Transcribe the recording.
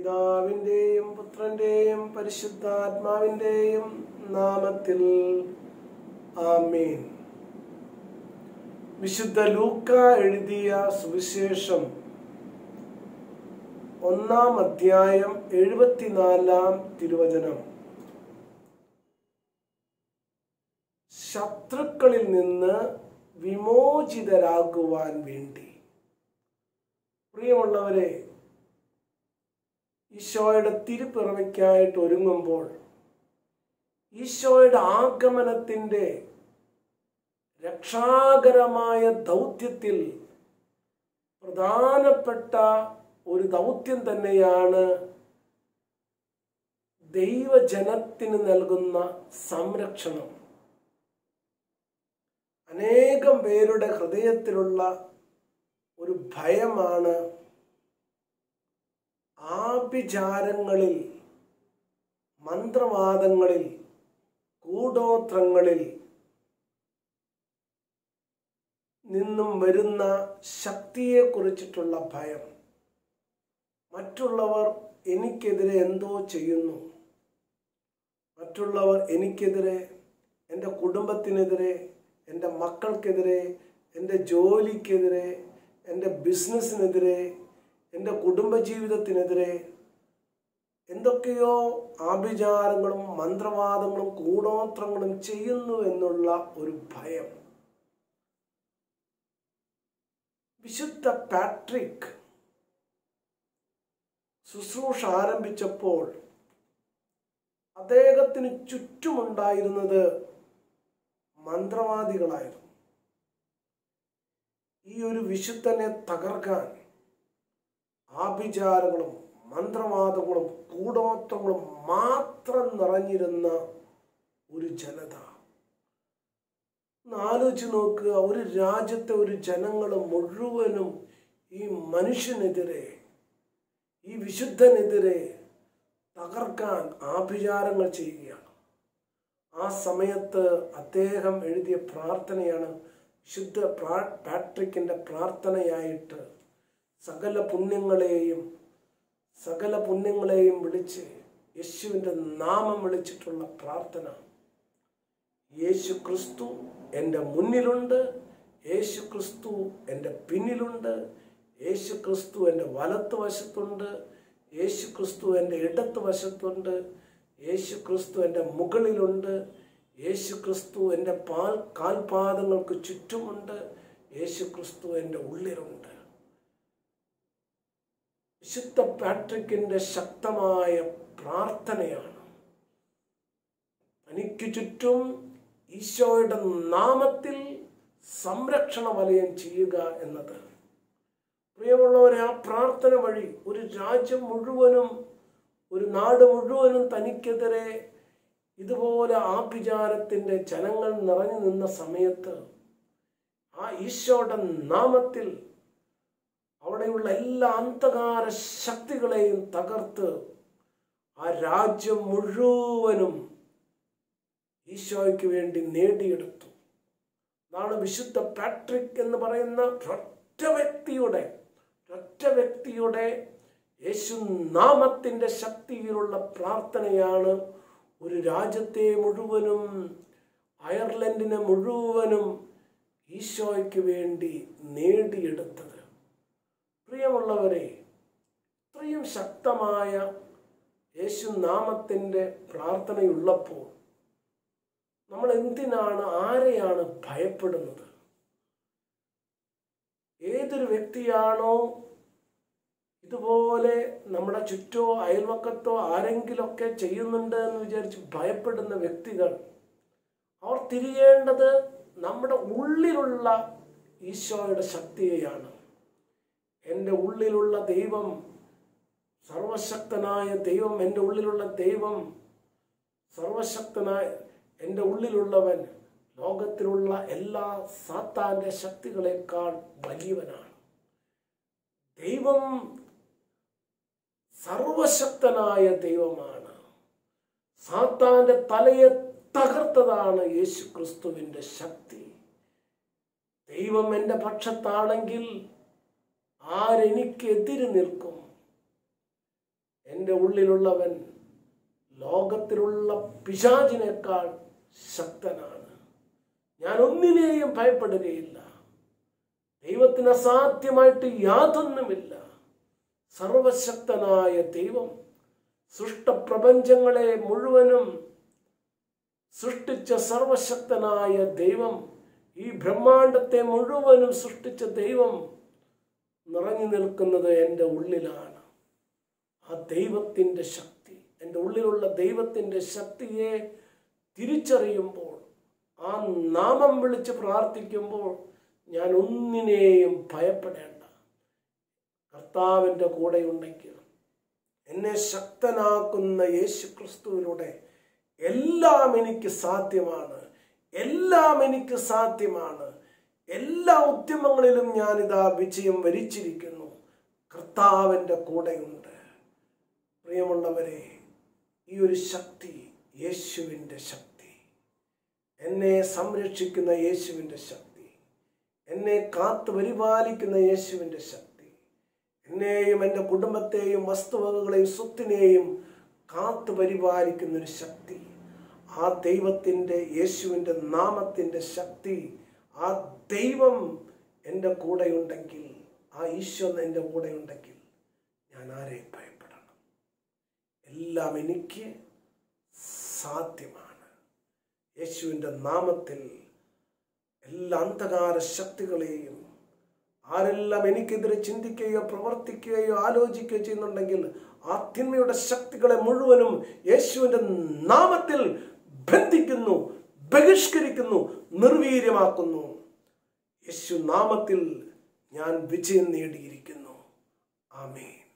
പിതാവിൻ്റെയും പുത്രൻ്റെയും പരിശുദ്ധാത്മാവിൻ്റെയും നാമത്തിൽ ആമീൻ വിശുദ്ധ ലൂക്ക എഴുതിയ സുവിശേഷം ഒന്നാം അധ്യായം എഴുപത്തിനാലാം തിരുവചനം ശത്രുക്കളിൽ നിന്ന് വിമോചിതരാകുവാൻ വേണ്ടി പ്രിയമുള്ളവരെ ഈശോയുടെ തിരുപ്പിറവയ്ക്കായിട്ട് ഒരുങ്ങുമ്പോൾ ഈശോയുടെ ആഗമനത്തിൻ്റെ രക്ഷാകരമായ ദൗത്യത്തിൽ പ്രധാനപ്പെട്ട ഒരു ദൗത്യം തന്നെയാണ് ദൈവജനത്തിന് നൽകുന്ന സംരക്ഷണം അനേകം പേരുടെ ഹൃദയത്തിലുള്ള ഒരു ഭയമാണ് ആഭിചാരങ്ങളിൽ മന്ത്രവാദങ്ങളിൽ കൂടോത്രങ്ങളിൽ നിന്നും വരുന്ന ശക്തിയെ കുറിച്ചിട്ടുള്ള ഭയം മറ്റുള്ളവർ എനിക്കെതിരെ എന്തോ ചെയ്യുന്നു മറ്റുള്ളവർ എനിക്കെതിരെ എൻ്റെ കുടുംബത്തിനെതിരെ എൻ്റെ മക്കൾക്കെതിരെ എൻ്റെ ജോലിക്കെതിരെ എൻ്റെ ബിസിനസ്സിനെതിരെ എൻ്റെ കുടുംബജീവിതത്തിനെതിരെ എന്തൊക്കെയോ ആഭിചാരങ്ങളും മന്ത്രവാദങ്ങളും കൂടോത്രങ്ങളും ചെയ്യുന്നു എന്നുള്ള ഒരു ഭയം വിശുദ്ധ പാട്രിക് ശുശ്രൂഷ ആരംഭിച്ചപ്പോൾ അദ്ദേഹത്തിന് ചുറ്റുമുണ്ടായിരുന്നത് മന്ത്രവാദികളായിരുന്നു ഈ ഒരു വിശുദ്ധനെ തകർക്കാൻ ആഭിചാരങ്ങളും മന്ത്രവാദങ്ങളും കൂടോത്രങ്ങളും മാത്രം നിറഞ്ഞിരുന്ന ഒരു ജനത ഒന്ന് ആലോചിച്ച് നോക്കുക ഒരു രാജ്യത്തെ ഒരു ജനങ്ങൾ മുഴുവനും ഈ മനുഷ്യനെതിരെ ഈ വിശുദ്ധനെതിരെ തകർക്കാൻ ആഭിചാരങ്ങൾ ചെയ്യുകയാണ് ആ സമയത്ത് അദ്ദേഹം എഴുതിയ പ്രാർത്ഥനയാണ് വിശുദ്ധ പാട്രിക്കിൻ്റെ പ്രാർത്ഥനയായിട്ട് സകല പുണ്യങ്ങളെയും സകല പുണ്യങ്ങളെയും വിളിച്ച് യേശുവിൻ്റെ നാമം വിളിച്ചിട്ടുള്ള പ്രാർത്ഥന യേശു ക്രിസ്തു എൻ്റെ മുന്നിലുണ്ട് യേശു ക്രിസ്തു എൻ്റെ പിന്നിലുണ്ട് യേശു ക്രിസ്തു എൻ്റെ വലത്ത് വശത്തുണ്ട് യേശു ക്രിസ്തു എൻ്റെ ഇടത്ത് വശത്തുണ്ട് യേശു ക്രിസ്തു എൻ്റെ മുകളിലുണ്ട് യേശു ക്രിസ്തു എൻ്റെ പാൽ കാൽപാദങ്ങൾക്ക് ചുറ്റുമുണ്ട് യേശു ക്രിസ്തു എൻ്റെ ഉള്ളിലുണ്ട് വിശുദ്ധ പാട്രിക്കിൻ്റെ ശക്തമായ പ്രാർത്ഥനയാണ് തനിക്ക് ചുറ്റും ഈശോയുടെ നാമത്തിൽ സംരക്ഷണ വലയം ചെയ്യുക എന്നത് പ്രിയമുള്ളവരെ ആ പ്രാർത്ഥന വഴി ഒരു രാജ്യം മുഴുവനും ഒരു നാട് മുഴുവനും തനിക്കെതിരെ ഇതുപോലെ ആഭിചാരത്തിൻ്റെ ജനങ്ങൾ നിറഞ്ഞു നിന്ന സമയത്ത് ആ ഈശോയുടെ നാമത്തിൽ അവിടെയുള്ള എല്ലാ അന്ധകാര ശക്തികളെയും തകർത്ത് ആ രാജ്യം മുഴുവനും ഈശോയ്ക്ക് വേണ്ടി നേടിയെടുത്തു അതാണ് വിശുദ്ധ പാട്രിക് എന്ന് പറയുന്ന ഒറ്റ വ്യക്തിയുടെ ഒറ്റ വ്യക്തിയുടെ യേശു നാമത്തിൻ്റെ ശക്തിയിലുള്ള പ്രാർത്ഥനയാണ് ഒരു രാജ്യത്തെ മുഴുവനും അയർലൻഡിനെ മുഴുവനും ഈശോയ്ക്ക് വേണ്ടി നേടിയെടുത്തത് പ്രിയമുള്ളവരെ ഇത്രയും ശക്തമായ യേശു നാമത്തിൻ്റെ പ്രാർത്ഥനയുള്ളപ്പോൾ നമ്മൾ എന്തിനാണ് ആരെയാണ് ഭയപ്പെടുന്നത് ഏതൊരു വ്യക്തിയാണോ ഇതുപോലെ നമ്മുടെ ചുറ്റോ അയൽവക്കത്തോ ആരെങ്കിലൊക്കെ ചെയ്യുന്നുണ്ട് എന്ന് വിചാരിച്ച് ഭയപ്പെടുന്ന വ്യക്തികൾ അവർ തിരിയേണ്ടത് നമ്മുടെ ഉള്ളിലുള്ള ഈശോയുടെ ശക്തിയെയാണ് എൻ്റെ ഉള്ളിലുള്ള ദൈവം സർവശക്തനായ ദൈവം എൻ്റെ ഉള്ളിലുള്ള ദൈവം സർവശക്തനായ എൻ്റെ ഉള്ളിലുള്ളവൻ ലോകത്തിലുള്ള എല്ലാ സാത്താന്റെ ശക്തികളെക്കാൾ വലിയവനാണ് ദൈവം സർവശക്തനായ ദൈവമാണ് സാത്താന്റെ തലയെ തകർത്തതാണ് യേശു ക്രിസ്തുവിൻ്റെ ശക്തി ദൈവം എൻ്റെ പക്ഷത്താണെങ്കിൽ ആരെനിക്ക് എതിര് നിൽക്കും എൻ്റെ ഉള്ളിലുള്ളവൻ ലോകത്തിലുള്ള പിശാചിനേക്കാൾ ശക്തനാണ് ഞാൻ ഒന്നിനെയും ഭയപ്പെടുകയില്ല ദൈവത്തിന് അസാധ്യമായിട്ട് യാതൊന്നുമില്ല സർവശക്തനായ ദൈവം സൃഷ്ടപ്രപഞ്ചങ്ങളെ മുഴുവനും സൃഷ്ടിച്ച സർവശക്തനായ ദൈവം ഈ ബ്രഹ്മാണ്ടത്തെ മുഴുവനും സൃഷ്ടിച്ച ദൈവം നിറഞ്ഞു നിൽക്കുന്നത് എൻ്റെ ഉള്ളിലാണ് ആ ദൈവത്തിൻ്റെ ശക്തി എൻ്റെ ഉള്ളിലുള്ള ദൈവത്തിൻ്റെ ശക്തിയെ തിരിച്ചറിയുമ്പോൾ ആ നാമം വിളിച്ച് പ്രാർത്ഥിക്കുമ്പോൾ ഞാൻ ഒന്നിനെയും ഭയപ്പെടേണ്ട കർത്താവിൻ്റെ കൂടെയുണ്ടെങ്കിൽ എന്നെ ശക്തനാക്കുന്ന യേശു ക്രിസ്തുവിലൂടെ എല്ലാം എനിക്ക് സാധ്യമാണ് എല്ലാം എനിക്ക് സാധ്യമാണ് എല്ലാ ഉദ്യമങ്ങളിലും ഞാനിതാ വിജയം വരിച്ചിരിക്കുന്നു കർത്താവിൻ്റെ കൂടെയുണ്ട് പ്രിയമുള്ളവരെ ഈ ഒരു ശക്തി യേശുവിൻ്റെ ശക്തി എന്നെ സംരക്ഷിക്കുന്ന യേശുവിൻ്റെ ശക്തി എന്നെ കാത്തു പരിപാലിക്കുന്ന യേശുവിൻ്റെ ശക്തി എന്നെയും എൻ്റെ കുടുംബത്തെയും വസ്തുവകകളെയും സ്വത്തിനെയും കാത്തു പരിപാലിക്കുന്ന ഒരു ശക്തി ആ ദൈവത്തിൻ്റെ യേശുവിൻ്റെ നാമത്തിൻ്റെ ശക്തി ആ ദൈവം എൻ്റെ കൂടെയുണ്ടെങ്കിൽ ആ ഈശോ എൻ്റെ കൂടെയുണ്ടെങ്കിൽ ഞാൻ ആരെ ഭയപ്പെടണം എല്ലാം എനിക്ക് സാധ്യമാണ് യേശുവിൻ്റെ നാമത്തിൽ എല്ലാ അന്ധകാര ശക്തികളെയും ആരെല്ലാം എനിക്കെതിരെ ചിന്തിക്കുകയോ പ്രവർത്തിക്കുകയോ ആലോചിക്കുകയോ ചെയ്യുന്നുണ്ടെങ്കിൽ ആ തിന്മയുടെ ശക്തികളെ മുഴുവനും യേശുവിൻ്റെ നാമത്തിൽ ബന്ധിക്കുന്നു ബഹിഷ്കരിക്കുന്നു നിർവീര്യമാക്കുന്നു യേശു നാമത്തിൽ ഞാൻ വിജയം നേടിയിരിക്കുന്നു ആമേൻ